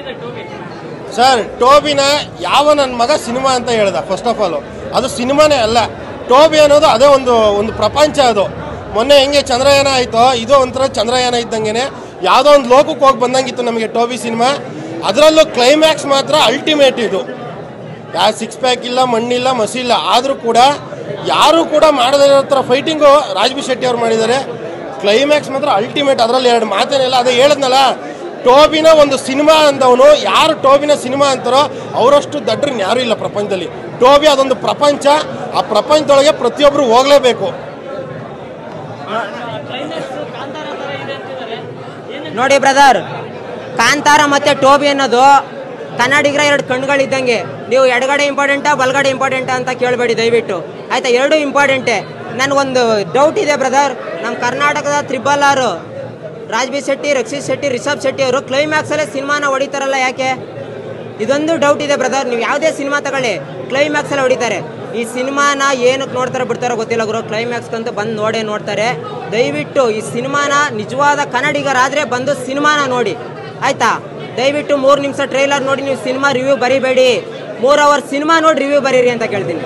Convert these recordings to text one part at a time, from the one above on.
sir ಟೋಬಿನ ಯಾವ ನನ್ನ ಮಗ ಸಿನಿಮಾ ಅಂತ ಹೇಳ್ದ ಫಸ್ಟ್ ಆಫ್ ಆಲ್ ಅದು ಸಿನಿಮಾನೇ ಅಲ್ಲ ಟೋಬಿ ಅನ್ನೋದು ಅದೇ ಒಂದು ಒಂದು ಪ್ರಪಂಚ ಅದು ಮೊನ್ನೆ ಹೆಂಗೆ ಚಂದ್ರಯಾನ ಆಯಿತೋ ಇದು ಒಂಥರ ಚಂದ್ರಯಾನ ಇದ್ದಂಗೆ ಯಾವುದೋ ಒಂದು ಲೋಕಕ್ಕೆ ಹೋಗಿ ಬಂದಂಗಿತ್ತು ನಮಗೆ ಟೋಬಿ ಸಿನಿಮಾ ಅದರಲ್ಲೂ ಕ್ಲೈಮ್ಯಾಕ್ಸ್ ಮಾತ್ರ ಅಲ್ಟಿಮೇಟ್ ಇದು ಯಾವ ಸಿಕ್ಸ್ ಪ್ಯಾಕ್ ಇಲ್ಲ ಮಣ್ಣಿಲ್ಲ ಮಸಿಲ್ಲ ಆದರೂ ಕೂಡ ಯಾರು ಕೂಡ ಮಾಡದೇ ಇರೋ ಥರ ಫೈಟಿಂಗು ರಾಜ್ಬಿ ಶೆಟ್ಟಿ ಅವ್ರು ಮಾಡಿದ್ದಾರೆ ಕ್ಲೈಮ್ಯಾಕ್ಸ್ ಮಾತ್ರ ಅಲ್ಟಿಮೇಟ್ ಅದರಲ್ಲಿ ಎರಡು ಮಾತೇನಿಲ್ಲ ಅದೇ ಹೇಳಿದ್ನಲ್ಲ ಟೋಬಿನ ಒಂದು ಸಿನಿಮಾ ಅಂದವನು ಯಾರು ಟೋಬಿನ ಸಿನಿಮಾ ಅಂತಾರೋ ಅವರಷ್ಟು ದಡ್ರನ್ ಯಾರೂ ಇಲ್ಲ ಪ್ರಪಂಚದಲ್ಲಿ ಟೋಬಿ ಅದೊಂದು ಪ್ರಪಂಚ ಆ ಪ್ರಪಂಚದೊಳಗೆ ಪ್ರತಿಯೊಬ್ಬರು ಹೋಗಲೇಬೇಕು ನೋಡಿ ಬ್ರದರ್ ಕಾಂತಾರ ಮತ್ತೆ ಟೋಬಿ ಅನ್ನೋದು ಕನ್ನಡಿಗರ ಎರಡು ಕಣ್ಗಳಿದ್ದಂಗೆ ನೀವು ಎಡಗಡೆ ಇಂಪಾರ್ಟೆಂಟಾ ಬಲಗಡೆ ಇಂಪಾರ್ಟೆಂಟಾ ಅಂತ ಕೇಳಬೇಡಿ ದಯವಿಟ್ಟು ಆಯ್ತಾ ಎರಡು ಇಂಪಾರ್ಟೆಂಟೇ ನನಗೊಂದು ಡೌಟ್ ಇದೆ ಬ್ರದರ್ ನಮ್ಮ ಕರ್ನಾಟಕದ ತ್ರಿಬಲ್ ಆರು ರಾಜ್ಬಿ ಶೆಟ್ಟಿ ರಕ್ಷಿತ್ ಶೆಟ್ಟಿ ರಿಷಬ್ ಶೆಟ್ಟಿ ಅವರು ಕ್ಲೈಮ್ಯಾಕ್ಸಲ್ಲೇ ಸಿನಿಮಾನ ಹೊಡಿತಾರಲ್ಲ ಯಾಕೆ ಇದೊಂದು ಡೌಟ್ ಇದೆ ಬ್ರದರ್ ನೀವು ಯಾವುದೇ ಸಿನಿಮಾ ತಗೊಳ್ಳಿ ಕ್ಲೈಮ್ಯಾಕ್ಸ್ ಎಲ್ಲ ಹೊಡಿತಾರೆ ಈ ಸಿನಿಮಾನ ಏನಕ್ಕೆ ನೋಡ್ತಾರೋ ಬಿಡ್ತಾರೋ ಗೊತ್ತಿಲ್ಲ ಗುರು ಕ್ಲೈಮ್ಯಾಕ್ಸ್ ಅಂತ ಬಂದು ನೋಡೇ ನೋಡ್ತಾರೆ ದಯವಿಟ್ಟು ಈ ಸಿನಿಮಾನ ನಿಜವಾದ ಕನ್ನಡಿಗರಾದರೆ ಬಂದು ಸಿನಿಮಾನ ನೋಡಿ ಆಯ್ತಾ ದಯವಿಟ್ಟು ಮೂರು ನಿಮಿಷ ಟ್ರೈಲರ್ ನೋಡಿ ನೀವು ಸಿನಿಮಾ ರಿವ್ಯೂ ಬರಿಬೇಡಿ ಮೂರು ಅವರ್ ಸಿನಿಮಾ ನೋಡಿ ರಿವ್ಯೂ ಬರೀರಿ ಅಂತ ಕೇಳ್ತೀನಿ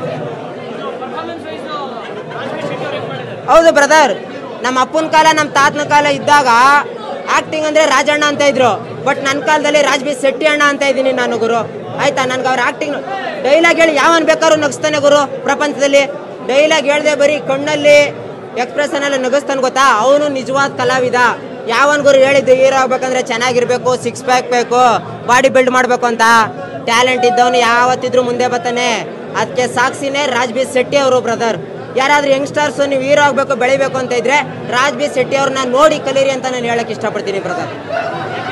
ಹೌದು ಬ್ರದರ್ ನಮ್ಮ ಅಪ್ಪನ ಕಾಲ ನಮ್ಮ ತಾತನ ಕಾಲ ಇದ್ದಾಗ ಆಕ್ಟಿಂಗ್ ಅಂದ್ರೆ ರಾಜಣ್ಣ ಅಂತ ಇದ್ರು ಬಟ್ ನನ್ನ ಕಾಲದಲ್ಲಿ ರಾಜ್ಬಿ ಶೆಟ್ಟಿ ಅಣ್ಣ ಅಂತ ಇದ್ದೀನಿ ನಾನು ಗುರು ಆಯ್ತಾ ನನ್ಗೆ ಅವ್ರ ಆಕ್ಟಿಂಗ್ ಡೈಲಾಗ್ ಹೇಳಿ ಯಾವನ್ ಬೇಕಾದ್ರೂ ನಗಿಸ್ತಾನೆ ಗುರು ಪ್ರಪಂಚದಲ್ಲಿ ಡೈಲಾಗ್ ಹೇಳ್ದೆ ಬರೀ ಕಣ್ಣಲ್ಲಿ ಎಕ್ಸ್ಪ್ರೆಷನ್ ಅಲ್ಲಿ ನಗಿಸ್ತಾನೆ ಗೊತ್ತಾ ಅವನು ನಿಜವಾದ ಕಲಾವಿದ ಯಾವನ್ ಗುರು ಹೇಳಿದ್ದು ಹೀರೋ ಆಗ್ಬೇಕಂದ್ರೆ ಚೆನ್ನಾಗಿರ್ಬೇಕು ಸಿಕ್ಸ್ ಪ್ಯಾಕ್ ಬೇಕು ಬಾಡಿ ಬಿಲ್ಡ್ ಮಾಡ್ಬೇಕು ಅಂತ ಟ್ಯಾಲೆಂಟ್ ಇದ್ದವನು ಯಾವತ್ತಿದ್ರು ಮುಂದೆ ಬರ್ತಾನೆ ಅದಕ್ಕೆ ಸಾಕ್ಷಿನೇ ರಾಜ್ಬಿ ಶೆಟ್ಟಿ ಅವರು ಬ್ರದರ್ ಯಾರಾದ್ರೂ ಯಂಗ್ಸ್ಟರ್ಸ್ ನೀವು ಹೀರೋ ಆಗಬೇಕು ಬೆಳಿಬೇಕು ಅಂತ ಇದ್ರೆ ರಾಜ್ಬಿ ಶೆಟ್ಟಿ ಅವ್ರನ್ನ ನೋಡಿ ಕಲೀರಿ ಅಂತ ನಾನು ಹೇಳಕ್ ಇಷ್ಟಪಡ್ತೀನಿ ಬ್ರದರ್